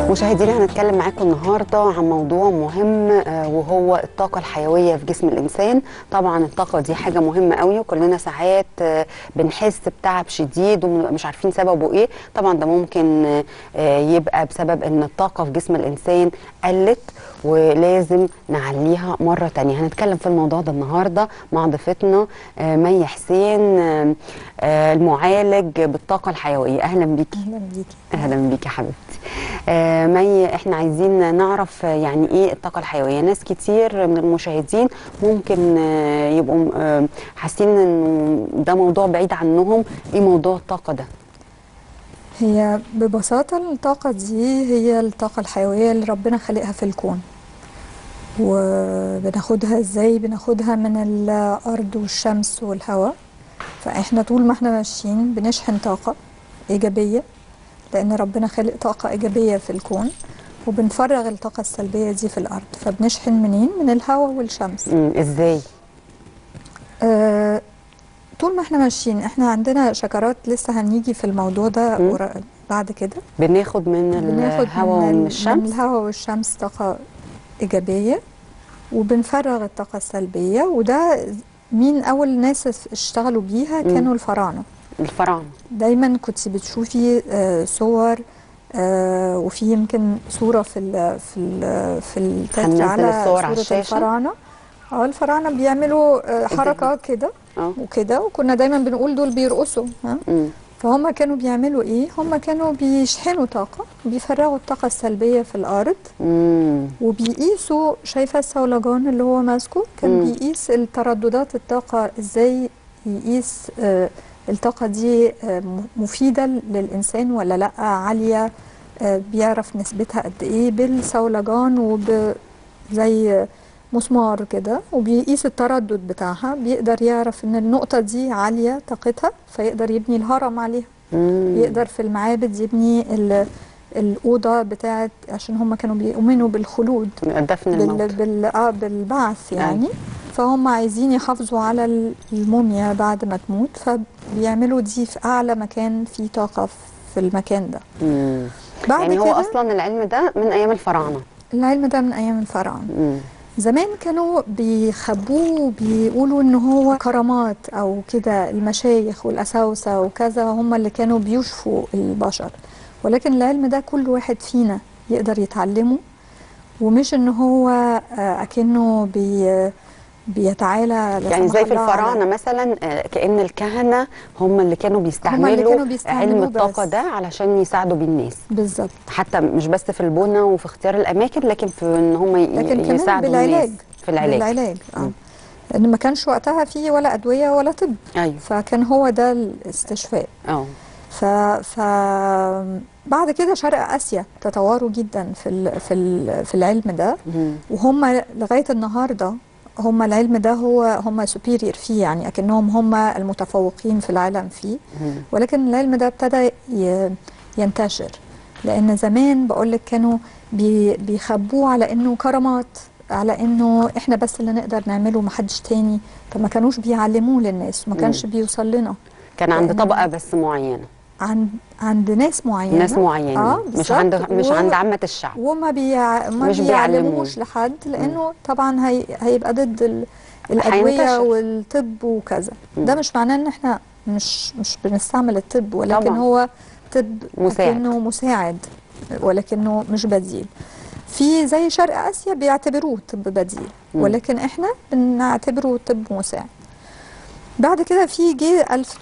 مشاهدينا هنتكلم معاكم النهارده عن موضوع مهم آه، وهو الطاقه الحيويه في جسم الانسان طبعا الطاقه دي حاجه مهمه قوي وكلنا ساعات آه، بنحس بتعب شديد ومش عارفين سببه ايه طبعا ده ممكن آه، آه، يبقى بسبب ان الطاقه في جسم الانسان قلت ولازم نعليها مره تانية هنتكلم في الموضوع ده النهارده مع ضيفتنا آه، مي حسين آه، آه، المعالج بالطاقه الحيويه اهلا بيكي اهلا بيكي اهلا بيك يا حبيبتي آه مي احنا عايزين نعرف آه، يعني ايه الطاقه الحيويه ناس كتير من المشاهدين ممكن آه يبقوا آه حاسين انه ده موضوع بعيد عنهم ايه موضوع الطاقه ده هي ببساطة الطاقة دي هي الطاقة الحيوية اللي ربنا خلقها في الكون وبناخدها ازاي بناخدها من الأرض والشمس والهواء فاحنا طول ما احنا ماشيين بنشحن طاقة إيجابية لأن ربنا خلق طاقة إيجابية في الكون وبنفرغ الطاقة السلبية دي في الأرض فبنشحن منين؟ من الهواء والشمس مم، ازاي آه، طول ما احنا ماشيين احنا عندنا شكرات لسه هنيجي في الموضوع ده مم. ورا- بعد كده بناخد من بناخد الهواء من, ومن ال- من الشمس الهواء والشمس طاقة إيجابية وبنفرغ الطاقة السلبية وده مين أول ناس اشتغلوا بيها مم. كانوا الفراعنة الفراعنه دايما كنت بتشوفي آه، صور آه، وفي يمكن صورة في ال في ال في التتر هننزل على الصور على صورة الشاشة. الفراعنة اه الفراعنة بيعملوا آه، حركة كده اه وكده وكنا دايما بنقول دول بيرقصوا ها مم، فهم كانوا بيعملوا ايه هم كانوا بيشحنوا طاقة بيفرغوا الطاقة السلبية في الأرض مم، وبيقيسوا شايفة الصولجان اللي هو ماسكه كان مم. بيقيس الترددات الطاقة ازاي يقيس آه الطاقة دي آه م- مفيدة للإنسان ولا لأ عالية آه بيعرف نسبتها قد ايه بالصولجان وب زي مسمار كده وبيقيس التردد بتاعها بيقدر يعرف ان النقطة دي عالية طاقتها فيقدر يبني الهرم عليها مم. يقدر في المعابد يبني ال- الأوضة بتاعت عشان هم كانوا بيؤمنوا بالخلود دفن بال الموت بال آه بالبعث يعني فهم عايزين يحافظوا على ال- الموميا بعد ما تموت فبيعملوا دي في أعلى مكان فيه طاقة في المكان ده مم. بعد يعني هو كده اصلا العلم ده من ايام الفراعنه العلم ده من أيام الفراعنة مم. زمان كانوا بيخبوه وبيقولوا ان هو كرامات او كده المشايخ والاساوسه وكذا هم اللي كانوا بيشفوا البشر ولكن العلم ده كل واحد فينا يقدر يتعلمه ومش ان هو آه، اكنه بي بيتعالى لا يعني سمح زي في الله على- الفراعنه مثلا آه، كأن الكهنه هم اللي كانوا بيستعملوا, كانوا بيستعملوه علم الطاقه بس. ده علشان يساعدوا بيه الناس بالظبط حتى مش بس في البنى وفي اختيار الاماكن لكن في ان هم ي- لكن كمان يساعدوا بالعلاج الناس في العلاج بالعلاج اه مم. لان ما كانش وقتها فيه ولا ادويه ولا طب ايوه فكان هو ده الاستشفاء اه ف... ف بعد كده شرق اسيا تطوروا جدا في ال... في ال... في العلم ده مم. وهم لغايه النهارده هم العلم ده هو هم سوبيريور فيه يعني اكنهم هم المتفوقين في العالم فيه مم. ولكن العلم ده ابتدى ي... ينتشر لان زمان بقول لك كانوا بي... بيخبوه على انه كرامات على انه احنا بس اللي نقدر نعمله محدش تاني طب ما كانوش بيعلموه للناس ما كانش بيوصل لنا كان عند لأن- طبقه بس معينه عند عند ناس معينه ناس معينين اه مش بالظبط. عند مش و- عند عامه الشعب وما بيع... ما مش بيعلموش بيعلموه. لحد لانه طبعا هي... هيبقى ضد ال... الادويه هينتشر. والطب وكذا مم. ده مش معناه ان احنا مش مش بنستعمل الطب ولكن طبعاً. هو طب مساعد. لكنه مساعد ولكنه مش بديل في زي شرق اسيا بيعتبروه طب بديل مم. ولكن احنا بنعتبره طب مساعد بعد كده في جه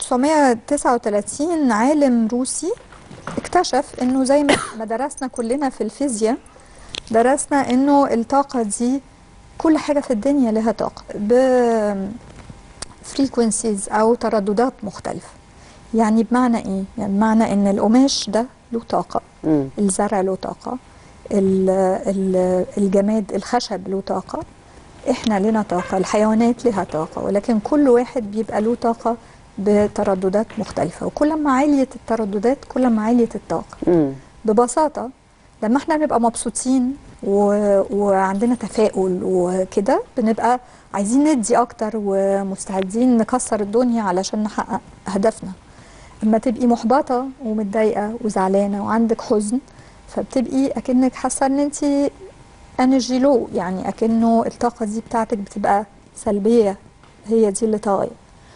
1939 عالم روسي اكتشف انه زي ما ما درسنا كلنا في الفيزياء درسنا انه الطاقة دي كل حاجة في الدنيا لها طاقة ب frequencies او ترددات مختلفة يعني بمعنى ايه؟ يعني بمعنى ان القماش ده له طاقة مم. الزرع له طاقة ال- ال- الجماد الخشب له طاقة احنا لنا طاقة الحيوانات لها طاقة ولكن كل واحد بيبقى له طاقة بترددات مختلفة وكل ما عليت الترددات كل ما عليت الطاقة مم. ببساطة لما احنا نبقى مبسوطين و... وعندنا تفاؤل وكده بنبقى عايزين ندي اكتر ومستعدين نكسر الدنيا علشان نحقق هدفنا اما تبقي محبطة ومتضايقة وزعلانة وعندك حزن فبتبقي اكنك حاسه ان انت انرجي لو يعني اكنه الطاقه دي بتاعتك بتبقى سلبيه هي دي اللي طاغيه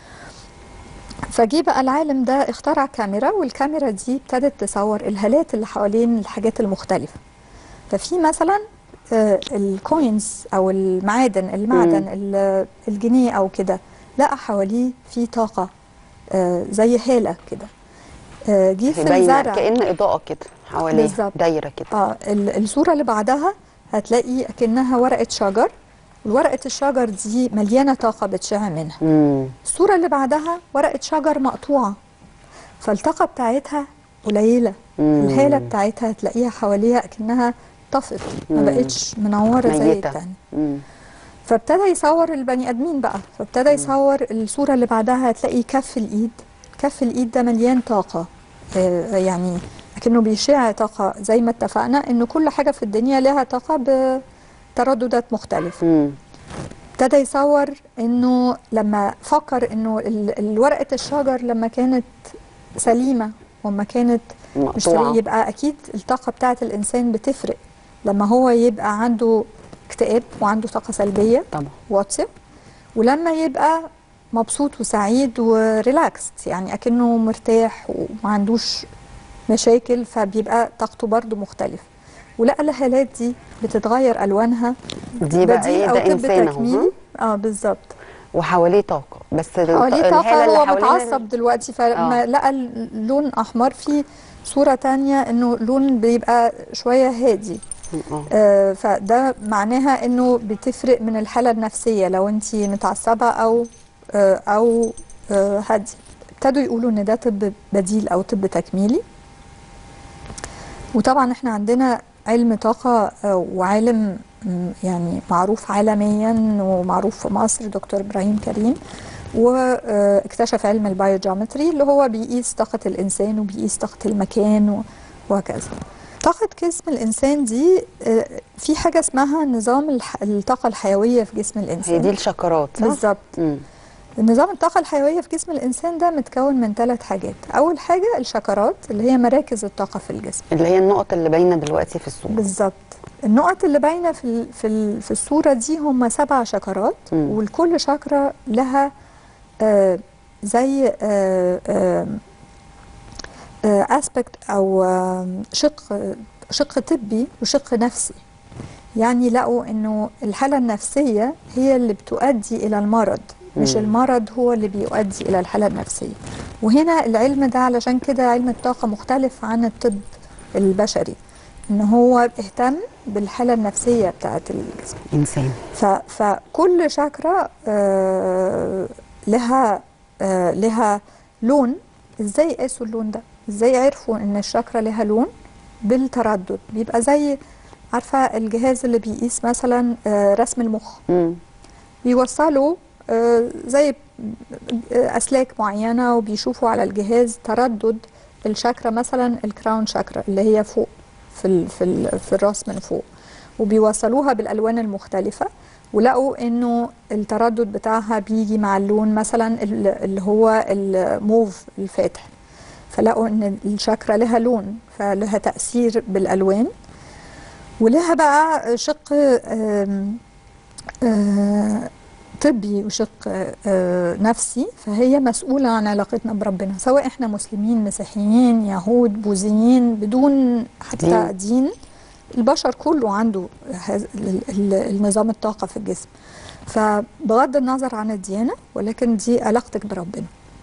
فجي بقى العالم ده اخترع كاميرا والكاميرا دي ابتدت تصور الهالات اللي حوالين الحاجات المختلفه ففي مثلا آه، الكوينز او المعادن المعدن ال- الجنيه او كده لقى حواليه في طاقه آه، زي هاله كده آه، جه في باينه الزرع كأن إضاءة كده حواليها بالظبط. دايرة كده اه ال- الصوره اللي بعدها هتلاقي اكنها ورقه شجر ورقه الشجر دي مليانه طاقه بتشع منها مم. الصوره اللي بعدها ورقه شجر مقطوعه فالطاقه بتاعتها قليله مم. الهاله بتاعتها تلاقيها حواليها اكنها طفت ما مم. بقتش منوره زي ميتة. التانية مم. فابتدى يصور البني ادمين بقى فابتدى يصور الصوره اللي بعدها هتلاقي كف الايد كف الايد ده مليان طاقه آه، يعني لكنه بيشع طاقه زي ما اتفقنا انه كل حاجه في الدنيا لها طاقه بترددات مختلفه مم. ابتدى يصور انه لما فكر انه ال- الورقه الشجر لما كانت سليمه وما كانت مش مقطوعة طبيعي يبقى اكيد الطاقه بتاعه الانسان بتفرق لما هو يبقى عنده اكتئاب وعنده طاقه سلبيه طبعا واتساب ولما يبقى مبسوط وسعيد وريلاكست يعني اكنه مرتاح وما عندوش مشاكل فبيبقى طاقته برضو مختلف ولقى الهالات دي بتتغير الوانها دي بقى بديل ايه او ده طب انسان اهو تكميلي ها؟ اه بالظبط وحواليه طاقة بس ال- حواليه الهالة طاقه اللي هو حوالين متعصب دلوقتي فلما آه. لقى اللون احمر في صوره تانية انه لون بيبقى شويه هادي اه آه، فده معناها انه بتفرق من الحاله النفسيه لو انت متعصبه او آه، او آه، هاديه ابتدوا يقولوا ان ده طب بديل او طب تكميلي وطبعا احنا عندنا علم طاقه آه، وعالم م، يعني معروف عالميا ومعروف في مصر دكتور ابراهيم كريم واكتشف علم البايوجيومتري اللي هو بيقيس طاقه الانسان وبيقيس طاقه المكان و- وهكذا طاقة جسم الإنسان دي آه، في حاجة اسمها نظام الح- الطاقة الحيوية في جسم الإنسان هي دي الشكرات صح؟ بالظبط مم. النظام الطاقة الحيوية في جسم الإنسان ده متكون من ثلاث حاجات أول حاجة الشكرات اللي هي مراكز الطاقة في الجسم اللي هي النقط اللي باينة دلوقتي في الصورة بالظبط النقط اللي باينة في ال- في ال- في الصورة دي هم سبع شكرات مم. والكل شكرة لها آه، زي اسبكت او آه، شق شق طبي وشق نفسي يعني لقوا انه الحاله النفسيه هي اللي بتؤدي الى المرض مش مم. المرض هو اللي بيؤدي الى الحاله النفسيه وهنا العلم ده علشان كده علم الطاقه مختلف عن الطب البشري ان هو اهتم بالحاله النفسيه بتاعت الجسم إنسان ف- فكل شاكرا آه لها آه لها لون ازاي قاسوا اللون ده ازاي عرفوا ان الشاكرا لها لون بالتردد بيبقى زي عارفه الجهاز اللي بيقيس مثلا آه رسم المخ مم. بيوصلوا آه زي آه اسلاك معينه وبيشوفوا على الجهاز تردد الشاكرا مثلا الكراون شاكرا اللي هي فوق في ال في ال في الراس من فوق وبيوصلوها بالالوان المختلفه ولقوا انه التردد بتاعها بيجي مع اللون مثلا ال- اللي هو الموف الفاتح فلقوا ان الشاكرا لها لون فلها تاثير بالالوان ولها بقى شق آم، آه، طبي وشق آه، نفسي فهي مسؤولة عن علاقتنا بربنا سواء احنا مسلمين مسيحيين يهود بوذيين بدون حتى دين. دين البشر كله عنده هذا ال- ال- النظام الطاقة في الجسم فبغض النظر عن الديانة ولكن دي علاقتك بربنا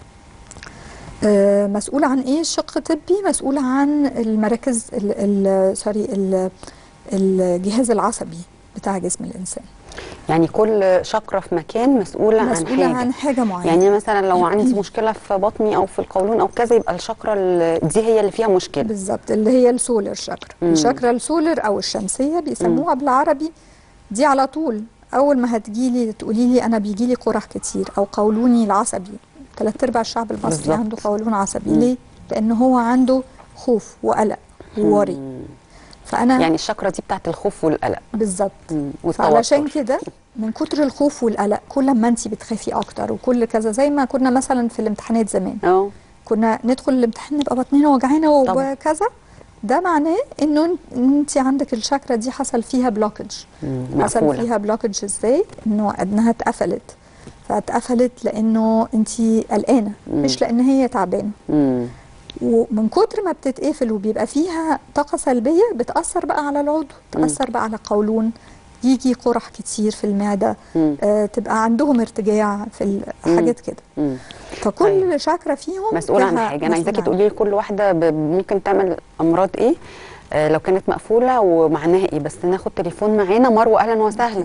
آه، مسؤولة عن ايه شق طبي مسؤولة عن المراكز ال- ال- سوري ال- الجهاز العصبي بتاع جسم الإنسان يعني كل شكرة في مكان مسؤولة, مسؤولة عن حاجة عن حاجة معينة يعني مثلا لو عندي مشكلة في بطني أو في القولون أو كذا يبقى الشكرة ال- دي هي اللي فيها مشكلة بالظبط اللي هي السولر شاكرا مم. الشاكرا السولر او الشمسيه بيسموها بالعربي دي على طول اول ما هتجيلي تقولي لي انا بيجي لي قرح كتير او قولوني العصبي ثلاث ارباع الشعب المصري بالظبط. عنده قولون عصبي مم. ليه لان هو عنده خوف وقلق ووري مم. فانا يعني الشكرة دي بتاعت الخوف والقلق بالظبط مم. فعلشان والتوتر كده من كتر الخوف والقلق كل ما انت بتخافي اكتر وكل كذا زي ما كنا مثلا في الامتحانات زمان اه كنا ندخل الامتحان نبقى بطننا وجعانه طبعا. وكذا ده معناه انه إن- ان انت عندك الشاكرا دي حصل فيها بلوكج مم. حصل مقفوله فيها بلوكج ازاي انه انها اتقفلت فاتقفلت لانه انت قلقانه مم. مش لان هي تعبانه مم. ومن كتر ما بتتقفل وبيبقى فيها طاقه سلبيه بتاثر بقى على العضو تاثر بقى على القولون يجي قرح كتير في المعده مم. آه تبقى عندهم ارتجاع في الحاجات كده مم. فكل طيب. شاكرا فيهم مسؤول عن لها حاجه انا عايزاكي مسؤول تقولي لي كل واحده ب- ممكن تعمل امراض ايه آه لو كانت مقفوله ومعناها ايه بس ناخد تليفون معانا مروه اهلا وسهلا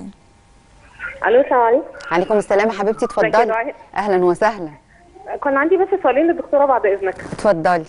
الو السلام عليكم عليكم السلام يا حبيبتي ازيك يا اتفضلي دعاء؟ اهلا وسهلا كان عندي بس سؤالين للدكتوره بعد اذنك اتفضلي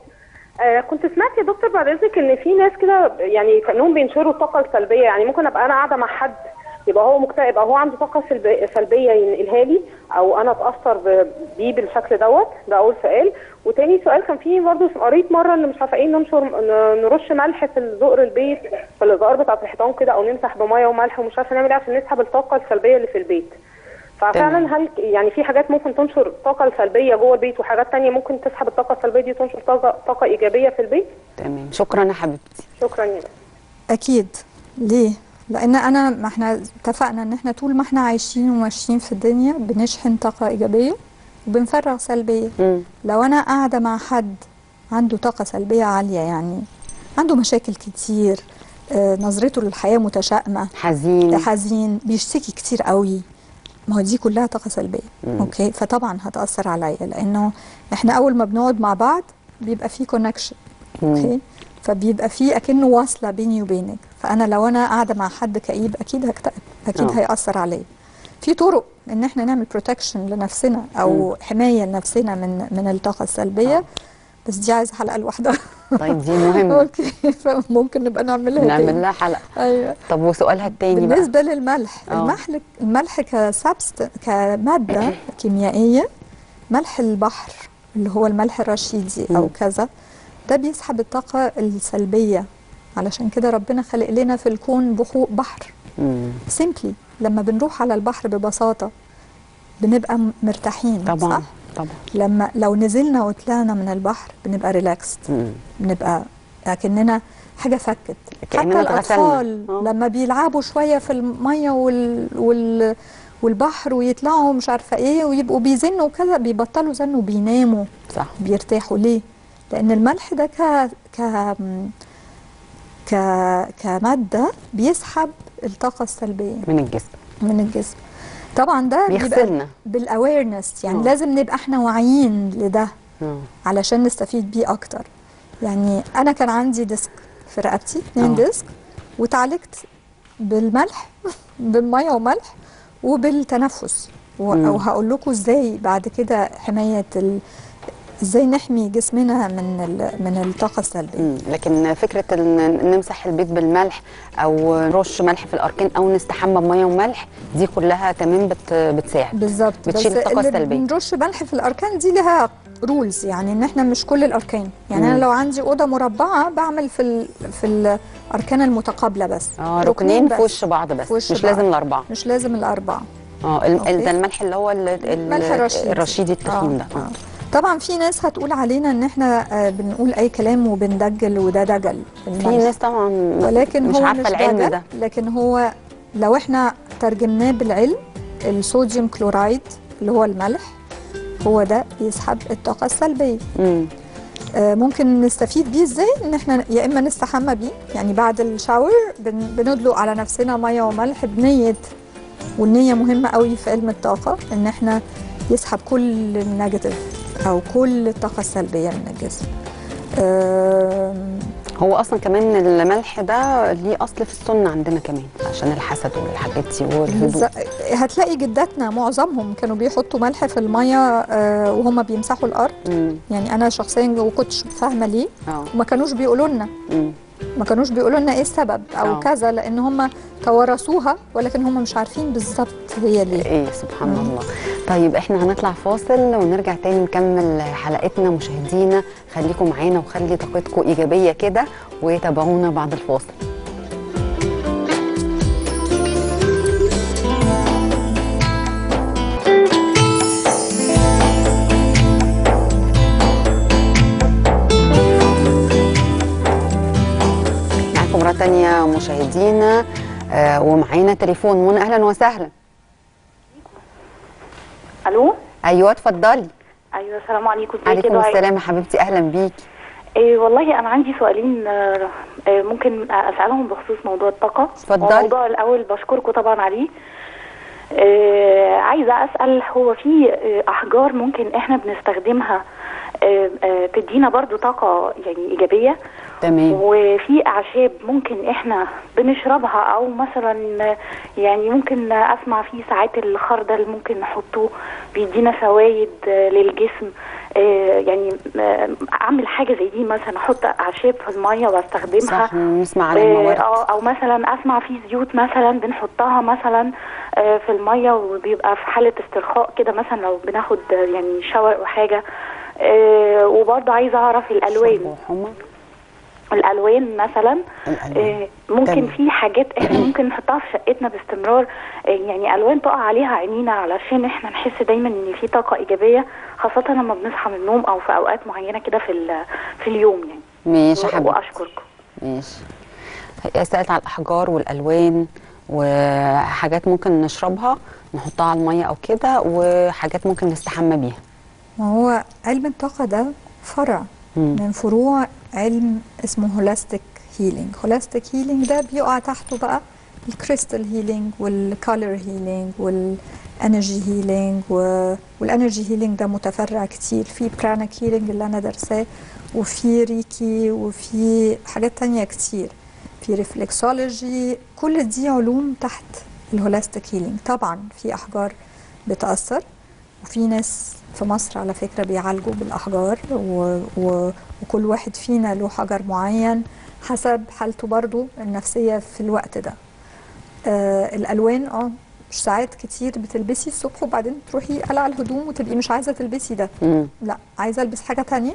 آه كنت سمعت يا دكتور بعد اذنك ان في ناس كده يعني كانهم بينشروا الطاقه السلبيه يعني ممكن ابقى انا قاعده مع حد يبقى هو مكتئب او هو عنده طاقه سلبي- سلبيه ينقلها لي او انا اتاثر ب- بيه بالشكل دوت ده اول سؤال وتاني سؤال كان فيه برضه قريت مره ان مش عارفه ايه ننشر ن- نرش ملح في زقر البيت في الازقار بتاعه الحيطان كده او نمسح بميه وملح ومش عارفه نعمل ايه عشان نسحب الطاقه السلبيه اللي في البيت تمام. ففعلا هل يعني في حاجات ممكن تنشر الطاقه السلبيه جوه البيت وحاجات تانية ممكن تسحب الطاقه السلبيه دي وتنشر طاقه طاقه ايجابيه في البيت تمام شكرا يا حبيبتي شكرا يا اكيد ليه لان انا ما احنا اتفقنا ان احنا طول ما احنا عايشين وماشيين في الدنيا بنشحن طاقه ايجابيه وبنفرغ سلبيه مم. لو انا قاعده مع حد عنده طاقه سلبيه عاليه يعني عنده مشاكل كتير آه، نظرته للحياه متشائمه حزين حزين بيشتكي كتير قوي ما هو دي كلها طاقه سلبيه مم. اوكي فطبعا هتاثر عليا لانه احنا اول ما بنقعد مع بعض بيبقى في كونكشن مم. اوكي فبيبقى في اكنه واصله بيني وبينك فانا لو انا قاعده مع حد كئيب اكيد هكتئب اكيد آه. هياثر عليا في طرق ان احنا نعمل بروتكشن لنفسنا او حمايه لنفسنا من من الطاقه السلبيه آه. بس دي عايزه حلقه لوحدها طيب دي مهمه اوكي فممكن نبقى نعملها نعمل تاني. لها حلقه ايوه طب وسؤالها التاني بقى بالنسبه للملح آه. الملح الملح كسبست كماده كيميائيه ملح البحر اللي هو الملح الرشيدي او مم. كذا ده بيسحب الطاقه السلبيه علشان كده ربنا خلق لنا في الكون بحو بحر مم. سيمبلي لما بنروح على البحر ببساطه بنبقى م- مرتاحين طبعا صح طبعا لما لو نزلنا وطلعنا من البحر بنبقى ريلاكسد مم. بنبقى كأننا حاجة فكت كأننا حتى اتغسلنا. الأطفال آه. لما بيلعبوا شوية في المية وال... وال... والبحر ويطلعوا مش عارفة ايه ويبقوا بيزنوا كذا بيبطلوا زن وبيناموا صح بيرتاحوا ليه؟ لأن الملح ده ك... ك... ك... كمادة بيسحب الطاقة السلبية من الجسم من الجسم طبعا ده بيبقى بيغسلنا بالاويرنس يعني آه. لازم نبقى احنا واعيين لده آه. علشان نستفيد بيه اكتر يعني انا كان عندي ديسك في رقبتي اتنين آه. ديسك وتعالجت بالملح بالميه وملح وبالتنفس و- مم. وهقول لكم ازاي بعد كده حمايه ال... ازاي نحمي جسمنا من ال... من الطاقه السلبيه مم. لكن فكره ان نمسح البيت بالملح او نرش ملح في الاركان او نستحمى بميه وملح دي كلها تمام بت... بتساعد بالظبط بتشيل بس الطاقة اللي السلبية. بنرش ملح في الاركان دي لها رولز يعني ان احنا مش كل الاركان يعني مم. انا لو عندي اوضه مربعه بعمل في ال... في الاركان المتقابله بس اه ركنين في بس. وش بعض بس في وش مش بعض. لازم الاربعه مش لازم الاربعه اه ال- أوكي. ال- ده الملح اللي هو ال- ال- ملح الرشيدي الرشيدي التخين آه، ده آه. آه. طبعا في ناس هتقول علينا ان احنا آه، بنقول اي كلام وبندجل وده دجل في الملح. ناس طبعا ولكن مش هو عارفه مش العلم دجل ده لكن هو لو احنا ترجمناه بالعلم الصوديوم كلورايد اللي هو الملح هو ده بيسحب الطاقه السلبيه مم. آه، ممكن نستفيد بيه ازاي ان احنا يا اما نستحمى بيه يعني بعد الشاور بن بندلق على نفسنا ميه وملح بنيه والنيه مهمه قوي في علم الطاقه ان احنا يسحب كل النيجاتيف او كل الطاقه السلبيه من الجسم آم، هو اصلا كمان الملح ده ليه اصل في السنه عندنا كمان عشان الحسد والحاجات دي والهدوء بالظ- هتلاقي جداتنا معظمهم كانوا بيحطوا ملح في الميه آه، وهم بيمسحوا الارض مم. يعني انا شخصيا ما كنتش فاهمه ليه اه وما كانوش بيقولوا لنا مم. ما كانوش بيقولوا لنا ايه السبب او آه. كذا لان هم توارثوها ولكن هم مش عارفين بالظبط هي ليه ايه سبحان مم. الله طيب احنا هنطلع فاصل ونرجع تاني نكمل حلقتنا مشاهدينا خليكم معانا وخلي طاقتكم ايجابيه كده وتابعونا بعد الفاصل تانية مشاهدينا آه، ومعانا تليفون منى اهلا وسهلا الو ايوه اتفضلي ايوه السلام عليكم ازيك عليكم يا دعاء؟ السلام يا حبيبتي اهلا بيكي إيه والله انا عندي سؤالين آه، آه، ممكن اسالهم بخصوص موضوع الطاقه اتفضلي. الموضوع الاول بشكركم طبعا عليه آه، عايزه اسال هو في آه، احجار ممكن احنا بنستخدمها آه، آه، تدينا برضو طاقه يعني ايجابيه تمام وفي اعشاب ممكن احنا بنشربها او مثلا يعني ممكن اسمع في ساعات الخردل ممكن نحطه بيدينا فوائد للجسم آه، يعني آه، اعمل حاجه زي دي مثلا احط اعشاب في الميه واستخدمها صح نسمع عن آه، الموارد اه او مثلا اسمع في زيوت مثلا بنحطها مثلا آه، في الميه وبيبقى في حاله استرخاء كده مثلا لو بناخد آه، يعني شاور او حاجه آه، وبرضه عايزه اعرف الالوان شرب وحمى الالوان مثلا الألوان. آه، ممكن تمام. في حاجات احنا ممكن نحطها في شقتنا باستمرار آه، يعني الوان تقع عليها عينينا علشان احنا نحس دايما ان في طاقه ايجابيه خاصه لما بنصحى من النوم او في اوقات معينه كده في ال- في اليوم يعني ماشي يا و- حبيبتي واشكركم ماشي هي سألت على الأحجار والألوان وحاجات ممكن نشربها نحطها على المية أو كده وحاجات ممكن نستحمى بيها ما هو علم الطاقة ده فرع مم. من فروع علم اسمه هولاستيك هيلينج هولاستيك هيلينج ده بيقع تحته بقى الكريستال هيلينج والكالر هيلينج والانرجي هيلينج والانرجي هيلينج ده متفرع كتير في برانك هيلينج اللي انا درساه وفي ريكي وفي حاجات تانية كتير في ريفلكسولوجي كل دي علوم تحت الهولاستيك هيلينج طبعا في احجار بتاثر وفي ناس في مصر على فكرة بيعالجوا بالأحجار و... و... وكل واحد فينا له حجر معين حسب حالته برضو النفسية في الوقت ده آه الألوان اه مش ساعات كتير بتلبسي الصبح وبعدين تروحي قلع الهدوم وتبقي مش عايزة تلبسي ده مم. لا عايزة ألبس حاجة تانية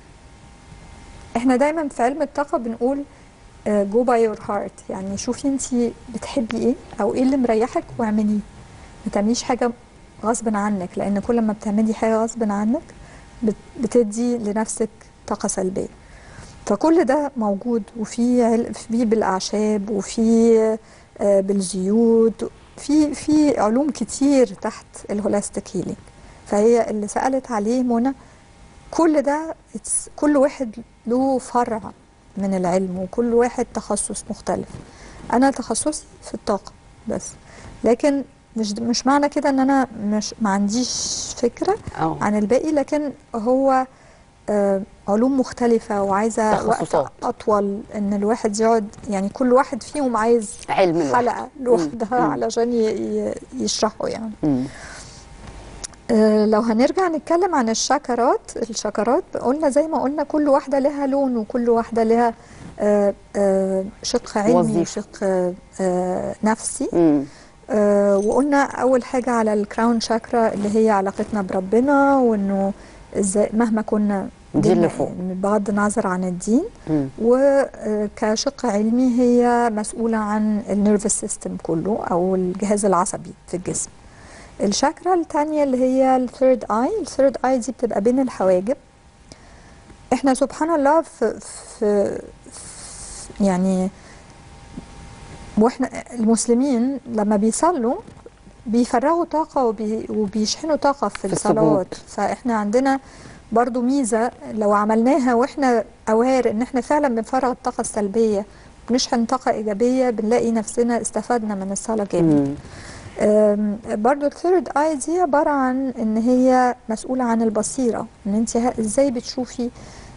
احنا دايما في علم الطاقة بنقول جو باي يور هارت يعني شوفي انت بتحبي ايه او ايه اللي مريحك واعمليه ما تعمليش حاجة غصب عنك لان كل ما بتعملي حاجة غصب عنك بت- بتدي لنفسك طاقة سلبية فكل ده موجود وفي عل- في بالاعشاب وفي آه، بالزيوت في في علوم كتير تحت الهولاستيك هيلينج فهي اللي سألت عليه منى كل ده it's- كل واحد له فرع من العلم وكل واحد تخصص مختلف انا تخصصي في الطاقه بس لكن مش مش معنى كده ان انا مش ما عنديش فكره اه عن الباقي لكن هو آه، علوم مختلفة وعايزة وقت تخصصات. أطول إن الواحد يقعد يعني كل واحد فيهم عايز علم لوحده. حلقة لوحدها مم. علشان ي- ي- يشرحوا يعني مم. آه، لو هنرجع نتكلم عن الشكرات الشكرات قلنا زي ما قلنا كل واحدة لها لون وكل واحدة لها آه، آه، شق علمي وظيفة. وشق آه، آه، نفسي مم. آه، وقلنا أول حاجة على الكراون شاكرا اللي هي علاقتنا بربنا وإنه إزاي مهما كنا دي اللي ديننا- فوق. بغض النظر عن الدين مم. وكشق علمي هي مسؤولة عن النيرفس سيستم كله أو الجهاز العصبي في الجسم الشاكرا التانية اللي هي الثيرد اي الثيرد اي دي بتبقى بين الحواجب احنا سبحان الله في, في, في يعني واحنا المسلمين لما بيصلوا بيفرغوا طاقة وبي وبيشحنوا طاقة في, في الصلوات السجود. فاحنا عندنا برضو ميزة لو عملناها واحنا اوار ان احنا فعلا بنفرغ الطاقة السلبية ونشحن طاقة ايجابية بنلاقي نفسنا استفدنا من الصلاة جامد مم. أم، برضو الثيرد اي دي عبارة عن ان هي مسؤولة عن البصيرة ان انت ه- ازاي بتشوفي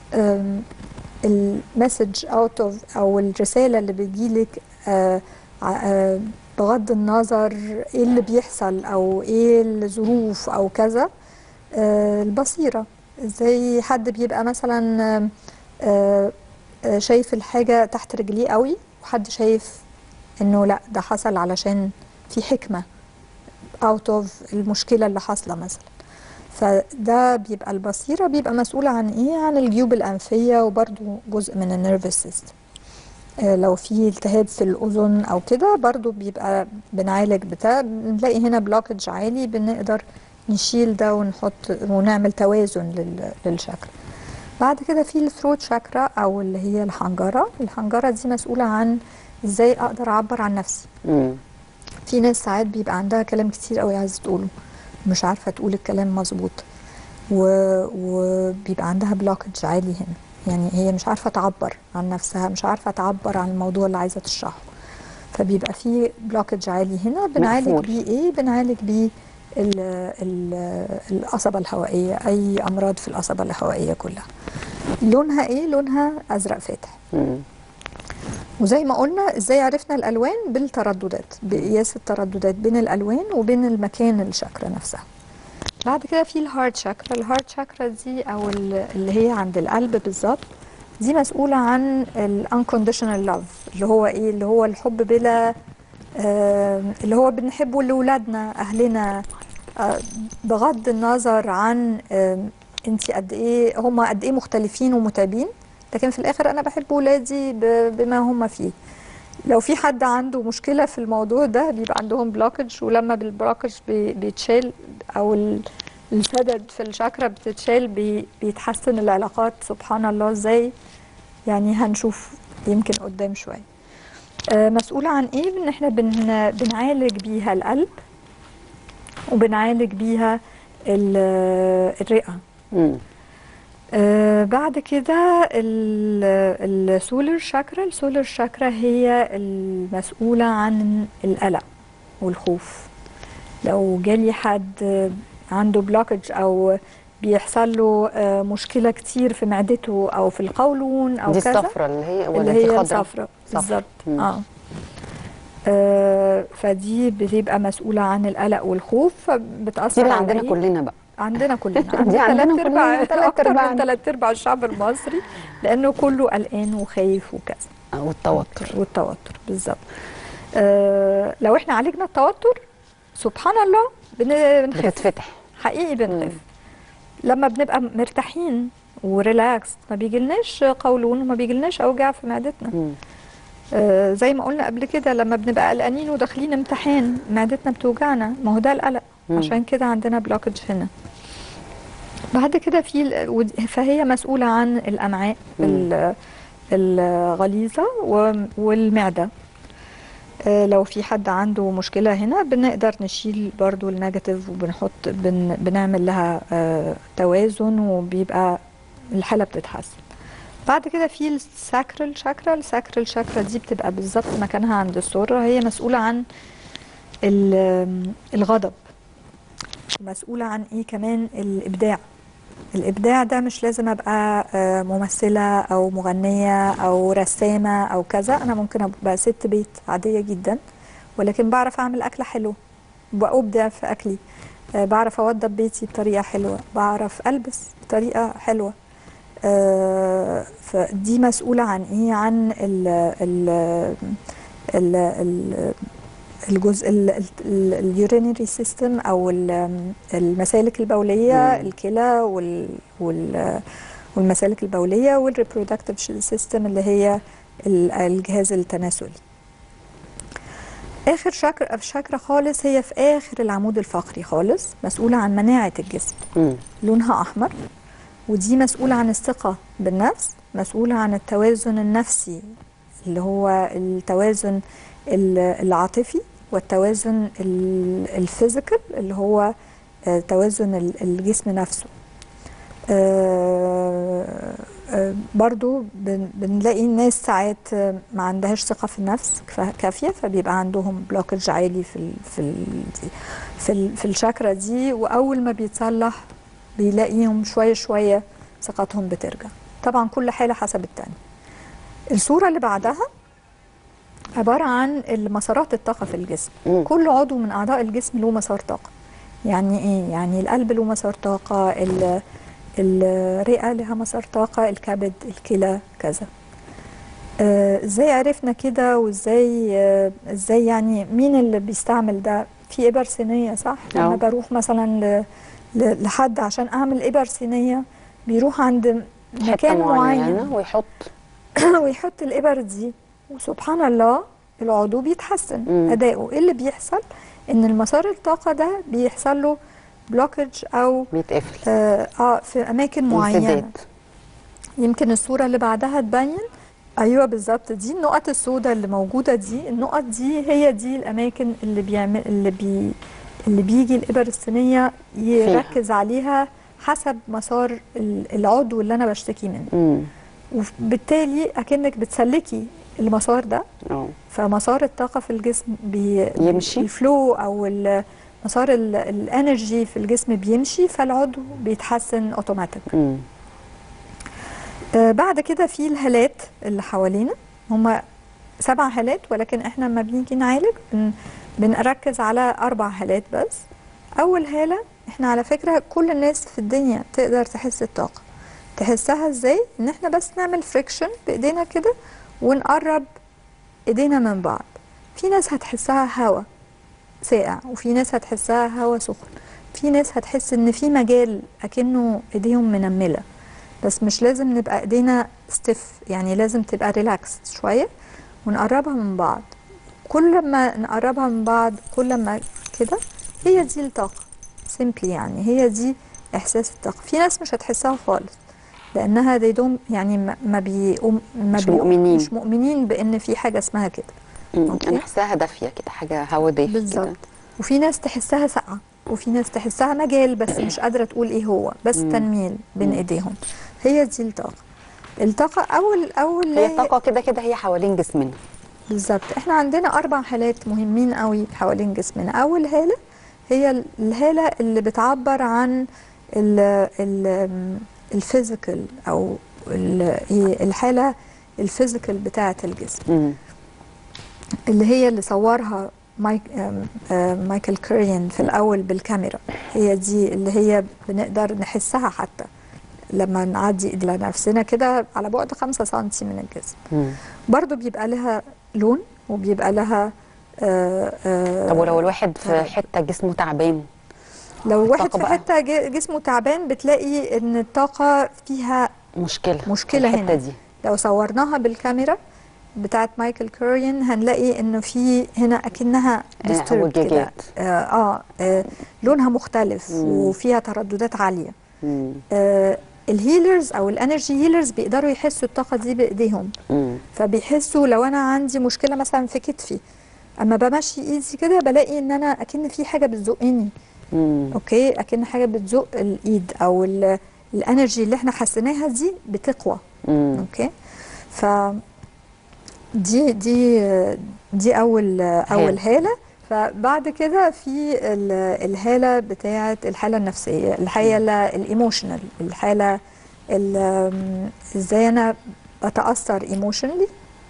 المسج اوت اوف او الرسالة اللي بتجيلك آه، ع- آه، بغض النظر ايه اللي بيحصل او ايه الظروف او كذا آه، البصيرة ازاي حد بيبقى مثلا آم، آه، آه، شايف الحاجة تحت رجليه قوي وحد شايف انه لا ده حصل علشان في حكمة اوت اوف المشكلة اللي حاصلة مثلا فده بيبقى البصيرة بيبقى مسؤولة عن ايه عن الجيوب الأنفية وبرضو جزء من النيرفس سيستم لو في التهاب في الأذن أو كده برضو بيبقى بنعالج بتاع بنلاقي هنا بلوكج عالي بنقدر نشيل ده ونحط ونعمل توازن لل- للشكل بعد كده في الثروت شاكرا او اللي هي الحنجره الحنجره دي مسؤوله عن ازاي اقدر اعبر عن نفسي مم. في ناس ساعات بيبقى عندها كلام كتير قوي عايزه تقوله مش عارفه تقول الكلام مظبوط و- وبيبقى عندها بلوكج عالي هنا يعني هي مش عارفه تعبر عن نفسها مش عارفه تعبر عن الموضوع اللي عايزه تشرحه فبيبقى في بلوكج عالي هنا بنعالج مقفول. بيه ايه بنعالج بيه ال- ال- القصبة الهوائية أي أمراض في القصبة الهوائية كلها لونها إيه؟ لونها أزرق فاتح مم. وزي ما قلنا ازاي عرفنا الالوان بالترددات بقياس الترددات بين الالوان وبين المكان الشاكرا نفسها بعد كده في الهارت شاكرا الهارت شاكرا دي او ال- اللي هي عند القلب بالظبط دي مسؤولة عن ال unconditional love اللي هو ايه اللي هو الحب بلا آه اللي هو بنحبه لأولادنا أهلنا آه بغض النظر عن آه انت قد ايه هم قد ايه مختلفين ومتابين لكن في الاخر انا بحب ولادي ب- بما هم فيه لو في حد عنده مشكله في الموضوع ده بيبقى عندهم بلوكج ولما بالبلوكج بي- بيتشال او ال- السدد في الشاكرا بتتشال بي- بيتحسن العلاقات سبحان الله ازاي يعني هنشوف يمكن قدام شويه آه، مسؤولة عن ايه ان احنا بن بنعالج بيها القلب وبنعالج بيها ال- الرئة مم. آه بعد كده ال- السولر شاكرا السولر شاكرا هي المسؤولة عن القلق والخوف لو جالي حد عنده بلوكج او بيحصل له آه، مشكلة كتير في معدته او في القولون او دي كذا الصفرة اللي هي ولا اللي دي هي خضرا الصفراء صفرا. بالظبط مم. اه آه، فدي بتبقى مسؤولة عن القلق والخوف دي فبتأثر اللي على عندنا إيه؟ كلنا بقى عندنا كلنا دي عندنا تلات كلنا، أرباع- تلات أكتر أرباعنا. من ثلاث أرباع الشعب المصري لأنه كله قلقان وخايف وكذا آه، والتوتر والتوتر بالظبط آه لو احنا عالجنا التوتر سبحان الله بن- بنخف بتتفتح حقيقي بنخف لما بنبقى مرتاحين وريلاكس ما بيجيلناش قولون وما بيجيلناش اوجاع في معدتنا مم. آه زي ما قلنا قبل كده لما بنبقى قلقانين وداخلين امتحان معدتنا بتوجعنا ما هو ده القلق مم. عشان كده عندنا بلوكج هنا بعد كده في ال- ود- فهي مسؤولة عن الأمعاء ال- الغليظة و- والمعدة آه، لو في حد عنده مشكلة هنا بنقدر نشيل برضو النيجاتيف وبنحط بن بنعمل لها آه، توازن وبيبقى الحالة بتتحسن بعد كده في الساكرال شاكرا الساكرال شاكرا دي بتبقى بالظبط مكانها عند السرة هي مسؤولة عن ال- الغضب مسؤولة عن ايه كمان الإبداع الإبداع ده مش لازم أبقى آه، ممثلة أو مغنية أو رسامة أو كذا أنا ممكن أبقى ست بيت عادية جدا ولكن بعرف أعمل أكلة حلوة وأبدع في أكلي آه، بعرف أوضب بيتي بطريقة حلوة بعرف ألبس بطريقة حلوة آه، فدي مسؤولة عن إيه عن ال ال ال ال الجزء اليورينري سيستم او ال- المسالك البوليه مم. الكلى وال وال والمسالك البوليه والريبرودكتيف سيستم اللي هي ال- الجهاز التناسلي اخر شاكرا شاكرا خالص هي في اخر العمود الفقري خالص مسؤوله عن مناعه الجسم مم. لونها احمر ودي مسؤوله عن الثقه بالنفس مسؤوله عن التوازن النفسي اللي هو التوازن ال- العاطفي والتوازن ال- الفيزيكال اللي هو آه، توازن ال- الجسم نفسه آه، آه، برضو بن- بنلاقي الناس ساعات آه، ما عندهاش ثقة في النفس كفا- كافية فبيبقى عندهم بلوكج عالي في ال في ال في, ال في الشاكرا دي وأول ما بيتصلح بيلاقيهم شوية شوية ثقتهم بترجع طبعا كل حالة حسب التانية الصورة اللي بعدها عبارة عن مسارات الطاقة في الجسم مم. كل عضو من أعضاء الجسم له مسار طاقة يعني إيه؟ يعني القلب له مسار طاقة ال- الرئة لها مسار طاقة الكبد الكلى كذا آه، ازاي عرفنا كده وازاي آه، ازاي يعني مين اللي بيستعمل ده في ابر صينيه صح لما أه. بروح مثلا ل- ل- لحد عشان اعمل ابر صينيه بيروح عند حته مكان معين معينه ويحط ويحط الإبر دي وسبحان الله العضو بيتحسن مم. أداؤه إيه اللي بيحصل إن المسار الطاقة ده بيحصل له بلوكج أو بيتقفل آه, آه في أماكن معينة انسداد يمكن الصورة اللي بعدها تبين ايوه بالظبط دي النقط السوداء اللي موجوده دي النقط دي هي دي الاماكن اللي بيعمل اللي بي اللي بيجي الابر الصينيه يركز عليها حسب مسار ال- العضو اللي انا بشتكي منه امم وبالتالي اكنك بتسلكي المسار ده اه فمسار الطاقه في الجسم بي يمشي. الفلو او ال- مسار ال- الانرجي في الجسم بيمشي فالعضو بيتحسن اوتوماتيك امم آه، بعد كده في الهالات اللي حوالينا هما سبع هالات ولكن احنا لما بنيجي نعالج بن بنركز على اربع هالات بس اول هاله احنا على فكره كل الناس في الدنيا تقدر تحس الطاقه تحسها ازاي ان احنا بس نعمل فريكشن بايدينا كده ونقرب ايدينا من بعض في ناس هتحسها هوا ساقع وفي ناس هتحسها هوا سخن في ناس هتحس ان في مجال اكنه ايديهم منمله بس مش لازم نبقى ايدينا ستيف يعني لازم تبقى ريلاكس شويه ونقربها من بعض كل ما نقربها من بعض كل ما كده هي دي الطاقه سيمبلي يعني هي دي احساس الطاقه في ناس مش هتحسها خالص لانها they don't يعني ما ما بيقوم ما مش بيقوم- مؤمنين. مش مؤمنين بان في حاجه اسمها كده مم. أوكي. انا احسها دافيه كده حاجه هوا دافي كده بالظبط وفي ناس تحسها ساقعه وفي ناس تحسها مجال بس مش قادره تقول ايه هو بس مم. تنميل بين مم. ايديهم هي دي الطاقه الطاقه اول اول هي لاي- الطاقه كده كده هي حوالين جسمنا بالظبط احنا عندنا اربع حالات مهمين قوي حوالين جسمنا اول هاله هي الهاله اللي بتعبر عن ال ال الفيزيكال او ال- هي الحاله الفيزيكال بتاعه الجسم امم اللي هي اللي صورها مايك آم، آم، مايكل كوريان في الاول بالكاميرا هي دي اللي هي بنقدر نحسها حتى لما نعدي الى نفسنا كده على بعد خمسة سنتي من الجسم امم برضو بيبقى لها لون وبيبقى لها آه آه طب ولو الواحد في آه. حته جسمه تعبان لو واحد الطاقة في بقى. حته ج- جسمه تعبان بتلاقي ان الطاقه فيها مشكله مشكلة الحته هنا. دي لو صورناها بالكاميرا بتاعت مايكل كوريان هنلاقي انه في هنا اكنها آه، disturbed كده اعوجاجات. آه, آه, اه لونها مختلف مم. وفيها ترددات عاليه امم آه الهيلرز او الانرجي هيلرز بيقدروا يحسوا الطاقه دي بايديهم امم فبيحسوا لو انا عندي مشكله مثلا في كتفي اما بمشي ايدي كده بلاقي ان انا اكن في حاجه بتزقني امم اوكي اكن حاجه بتزق الايد او ال- الانرجي اللي احنا حسيناها دي بتقوى امم اوكي ف دي دي دي اول اول هاله فبعد كده في ال- الهاله بتاعه الحاله النفسيه الحاله الايموشنال الحاله ال- ازاي انا بتاثر ايموشنلي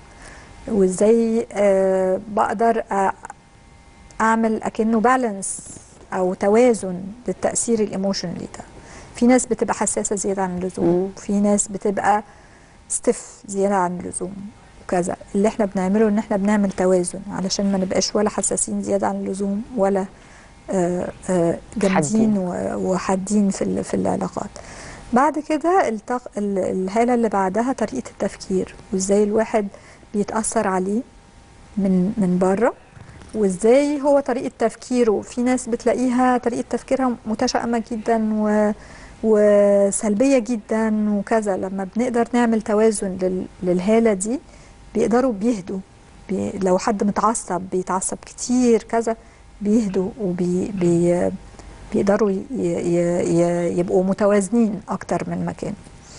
وازاي آه، بقدر أ- اعمل اكنه بالانس او توازن للتاثير الايموشنلي ده في ناس بتبقى حساسه زياده عن مم. اللزوم في ناس بتبقى ستيف زياده عن اللزوم وكذا اللي احنا بنعمله ان احنا بنعمل توازن علشان ما نبقاش ولا حساسين زياده عن اللزوم ولا آه، آه، جامدين و- وحادين في ال- في العلاقات بعد كده التق... ال- الهاله اللي بعدها طريقه التفكير وازاي الواحد بيتاثر عليه من من بره وازاي هو طريقه تفكيره في ناس بتلاقيها طريقه تفكيرها متشائمه جدا و وسلبيه جدا وكذا لما بنقدر نعمل توازن لل... للهاله دي بيقدروا بيهدوا بي... لو حد متعصب بيتعصب كتير كذا بيهدوا وبي بي... بيقدروا ي... ي... ي... يبقوا متوازنين اكتر من مكان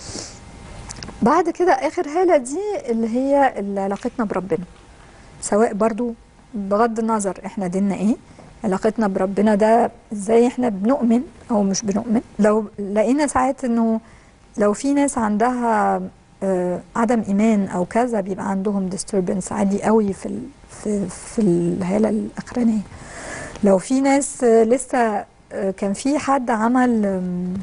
بعد كده اخر هاله دي اللي هي اللي علاقتنا بربنا سواء برضو بغض النظر احنا ديننا ايه علاقتنا بربنا ده ازاي احنا بنؤمن او مش بنؤمن لو لقينا ساعات انه لو في ناس عندها آه، عدم ايمان او كذا بيبقى عندهم disturbance عالي قوي في ال في في الهاله الاخرانيه لو في ناس آه، لسه آه، كان في حد عمل آم،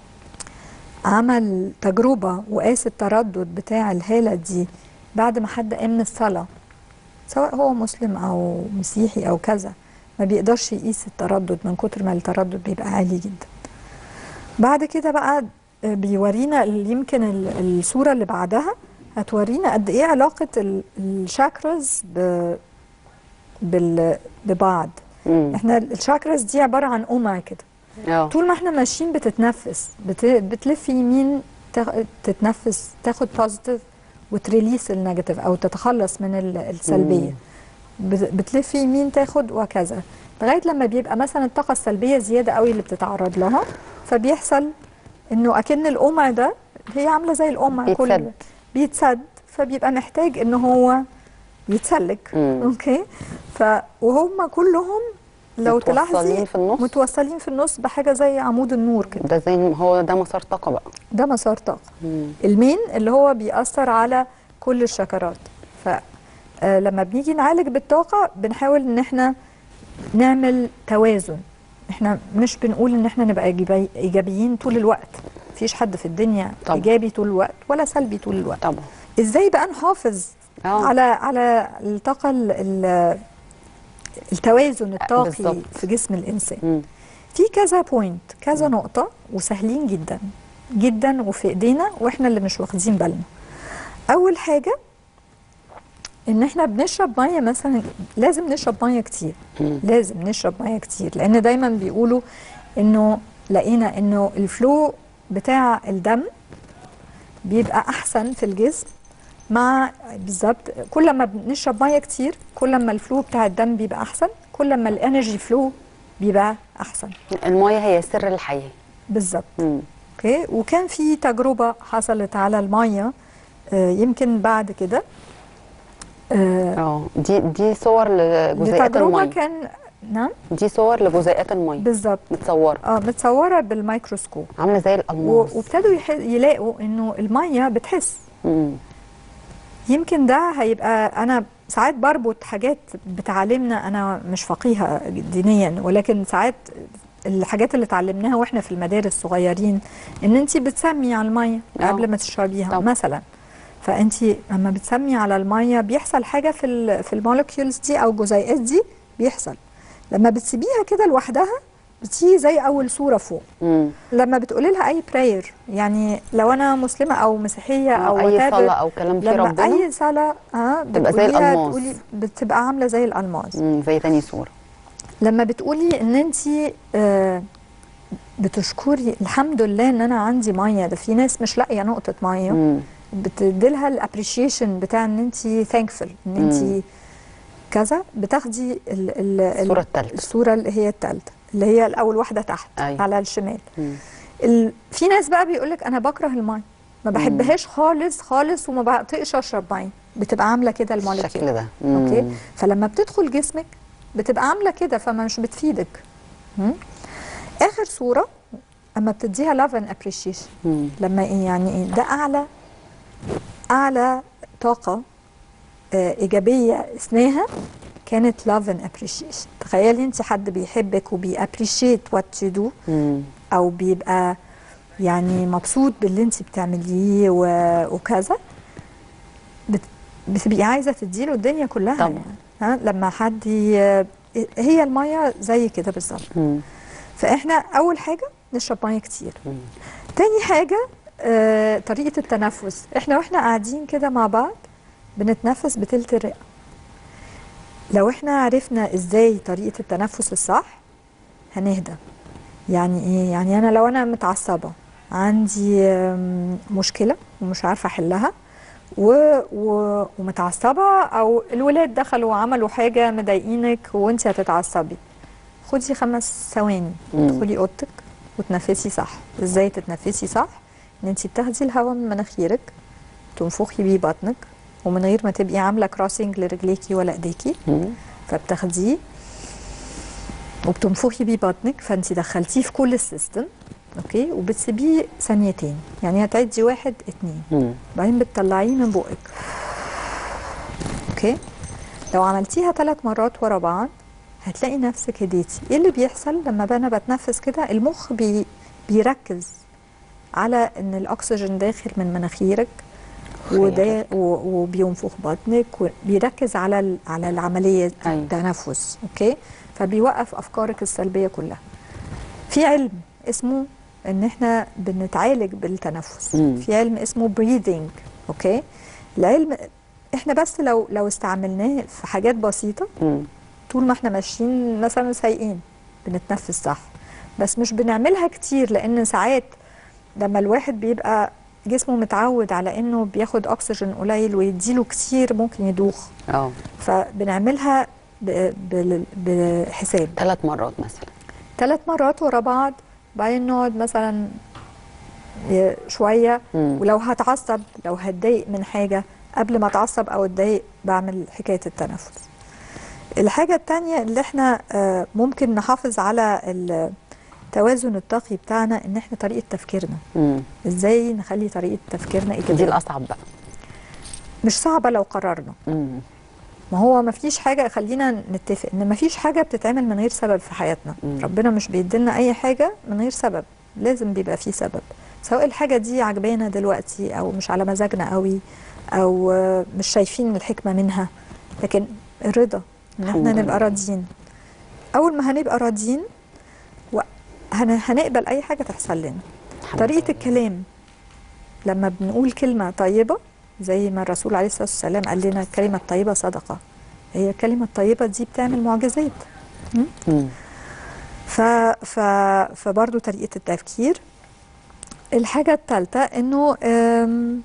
عمل تجربه وقاس التردد بتاع الهاله دي بعد ما حد قام من الصلاه سواء هو مسلم او مسيحي او كذا ما بيقدرش يقيس التردد من كتر ما التردد بيبقى عالي جدا بعد كده بقى بيورينا ال- يمكن ال- الصورة اللي بعدها هتورينا قد ايه علاقة ال- الشاكراز ب بال ببعض امم احنا الشاكراز دي عبارة عن قمع كده اه طول ما احنا ماشيين بتتنفس بت... بتلف يمين تاخ- تتنفس تاخد بوزيتيف وتريليس النيجاتيف او تتخلص من ال- السلبيه بت- بتلف يمين تاخد وكذا لغايه لما بيبقى مثلا الطاقه السلبيه زياده قوي اللي بتتعرض لها فبيحصل انه اكن القمع ده هي عامله زي القمع بيتسد. بيتسد فبيبقى محتاج ان هو يتسلك مم. اوكي ف وهم كلهم لو متوصلين تلاحظي في النص؟ متوصلين في النص بحاجه زي عمود النور كده ده زي هو ده مسار طاقه بقى ده مسار طاقه مم. المين اللي هو بيأثر على كل الشكرات فلما بنيجي نعالج بالطاقة بنحاول ان احنا نعمل توازن احنا مش بنقول ان احنا نبقى إيجابي- ايجابيين طول الوقت مفيش حد في الدنيا طبعا. ايجابي طول الوقت ولا سلبي طول الوقت طبعا ازاي بقى نحافظ اه على على الطاقة ال- ال- التوازن الطاقي بالظبط. في جسم الانسان مم. في كذا بوينت كذا نقطة وسهلين جدا جدا وفي ايدينا واحنا اللي مش واخدين بالنا اول حاجة ان احنا بنشرب مية مثلا لازم نشرب مية كتير مم. لازم نشرب مية كتير لان دايما بيقولوا انه لقينا انه الفلو بتاع الدم بيبقى احسن في الجسم مع بالظبط كل ما بنشرب ميه كتير كل ما الفلو بتاع الدم بيبقى احسن كل ما الانرجي فلو بيبقى احسن المايه هي سر الحياه بالظبط مم. اوكي وكان في تجربه حصلت على الميه آه، يمكن بعد كده آه، اه دي دي صور لجزيئات لتجربه الماء كان نعم دي صور لجزيئات الماء بالظبط متصوره اه متصوره بالميكروسكوب عامله زي و- الالماس وابتدوا يح- يلاقوا انه الميه بتحس مم. يمكن ده هيبقى انا ساعات بربط حاجات بتعلمنا انا مش فقيهه دينيا ولكن ساعات الحاجات اللي اتعلمناها واحنا في المدارس صغيرين ان انت بتسمي على الميه آه. قبل ما تشربيها طبعا. مثلا فانت لما بتسمي على الميه بيحصل حاجه في ال في المولكيولز دي او الجزيئات دي بيحصل لما بتسيبيها كده لوحدها بتيجي زي اول صوره فوق مم. لما بتقولي لها اي براير يعني لو انا مسلمه او مسيحيه او اي whatever، صلاه او كلام في لما ربنا اي صلاه اه تبقى زي بتقوليها الألماس. تقولي بتبقى عامله زي الالماس مم. زي تاني صوره لما بتقولي ان انت آه بتشكري الحمد لله ان انا عندي ميه ده في ناس مش لاقيه نقطه ميه مم. بتديلها الابريشيشن بتاع ان انت ثانكفul ان مم. انت كذا بتاخدي ال ال ال- الصورة التالتة. الصوره اللي هي الثالثه اللي هي الاول واحده تحت أيوة. على الشمال مم. ال... في ناس بقى بيقول لك انا بكره الميه ما بحبهاش خالص خالص وما بطيقش اشرب ميه بتبقى عامله كده المولكيول الشكل ده مم. اوكي فلما بتدخل جسمك بتبقى عامله كده فما مش بتفيدك مم؟ اخر صوره اما بتديها لاف اند ابريشيشن مم. لما إيه يعني ايه ده اعلى اعلى طاقه آه ايجابيه اسمها كانت لاف اند ابريشيشن تخيلي انت حد بيحبك وبيابريشيت وات يو دو مم. او بيبقى يعني مبسوط باللي انت بتعمليه و- وكذا بت- بتبقي عايزه تديله الدنيا كلها طبعا. يعني ها لما حد ي- هي الميه زي كده بالظبط مم. فاحنا اول حاجه نشرب ميه كتير مم. تاني حاجه آه طريقه التنفس احنا واحنا قاعدين كده مع بعض بنتنفس بتلت الرئه لو احنا عرفنا ازاي طريقه التنفس الصح هنهدى يعني ايه يعني انا لو انا متعصبه عندي آم، مشكله ومش عارفه احلها و... و... ومتعصبه او الولاد دخلوا وعملوا حاجه مضايقينك وانت هتتعصبي خدي خمس ثواني مم. ادخلي اوضتك وتنفسي صح ازاي تتنفسي صح ان انت بتاخدي الهواء من مناخيرك تنفخي بيه بطنك ومن غير ما تبقي عامله كراسنج لرجليكي ولا ايديكي مم. فبتاخديه وبتنفخي بيه بطنك فانت دخلتيه في كل السيستم اوكي وبتسيبيه ثانيتين يعني هتعدي واحد اتنين مم. بعدين بتطلعيه من بقك اوكي لو عملتيها ثلاث مرات ورا بعض هتلاقي نفسك هديتي ايه اللي بيحصل لما انا بتنفس كده المخ بي بيركز على ان الاكسجين داخل من مناخيرك وده و- وبينفخ بطنك وبيركز على ال- على العمليه أيوة. التنفس اوكي فبيوقف افكارك السلبيه كلها في علم اسمه ان احنا بنتعالج بالتنفس مم. في علم اسمه breathing اوكي العلم احنا بس لو لو استعملناه في حاجات بسيطه مم. طول ما احنا ماشيين مثلا سايقين بنتنفس صح بس مش بنعملها كتير لان ساعات لما الواحد بيبقى جسمه متعود على انه بياخد اكسجين قليل ويديله كتير ممكن يدوخ اه فبنعملها ب- بال- بحساب ثلاث مرات مثلا ثلاث مرات ورا بعض بعدين نقعد مثلا ي- شويه مم. ولو هتعصب لو هتضايق من حاجه قبل ما اتعصب او اتضايق بعمل حكايه التنفس الحاجه التانية اللي احنا آه، ممكن نحافظ على التوازن الطاقي بتاعنا ان احنا طريقه تفكيرنا مم. ازاي نخلي طريقه تفكيرنا دي ايجابيه الاصعب بقى مش صعبه لو قررنا مم. ما هو ما فيش حاجة خلينا نتفق ان ما فيش حاجة بتتعمل من غير سبب في حياتنا مم. ربنا مش بيديلنا اي حاجة من غير سبب لازم بيبقى فيه سبب سواء الحاجة دي عجبانا دلوقتي او مش على مزاجنا قوي او آه، مش شايفين الحكمة منها لكن الرضا ان الحمد احنا لله. نبقى راضيين اول ما هنبقى راضيين و- هن- هنقبل اي حاجة تحصل لنا الحمد طريقة لله. الكلام لما بنقول كلمة طيبة زي ما الرسول عليه الصلاة والسلام قال لنا الكلمة الطيبة صدقة هي الكلمة الطيبة دي بتعمل معجزات مم. ف... ف... فبرضو طريقة التفكير الحاجة الثالثة انه أم،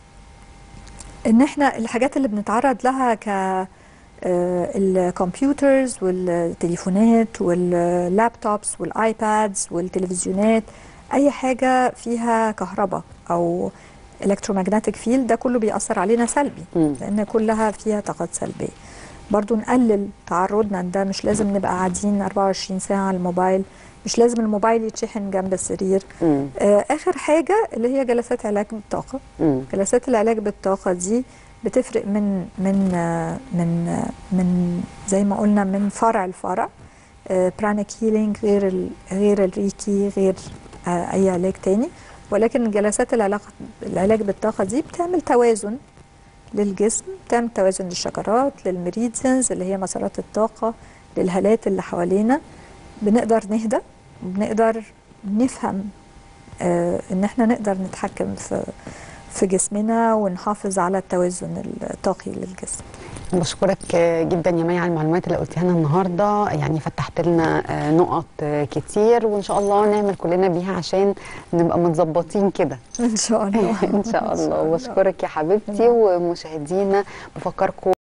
ان احنا الحاجات اللي بنتعرض لها ك آه، الكمبيوترز والتليفونات واللابتوبس والايبادز والتلفزيونات اي حاجة فيها كهرباء او الكترومagnetic فيلد ده كله بيأثر علينا سلبي مم. لان كلها فيها طاقات سلبيه برضو نقلل تعرضنا ده مش لازم نبقى قاعدين 24 ساعه على الموبايل مش لازم الموبايل يتشحن جنب السرير مم. آه اخر حاجه اللي هي جلسات علاج بالطاقه مم. جلسات العلاج بالطاقه دي بتفرق من من آه، من آه، من زي ما قلنا من فرع لفرع برانيك هيلينج غير ال- غير الريكي غير آه، اي علاج تاني ولكن جلسات العلاج العلاج بالطاقه دي بتعمل توازن للجسم بتعمل توازن للشجرات للمريديانز اللي هي مسارات الطاقه للهالات اللي حوالينا بنقدر نهدى وبنقدر نفهم آه، ان احنا نقدر نتحكم في في جسمنا ونحافظ على التوازن الطاقي للجسم بشكرك جدا يا مي على المعلومات اللي قلتيها لنا النهارده يعني فتحت لنا آه، نقط آه، كتير وان شاء الله نعمل كلنا بيها عشان نبقى متظبطين كده ان شاء الله ان شاء الله واشكرك يا حبيبتي ومشاهدينا بفكركم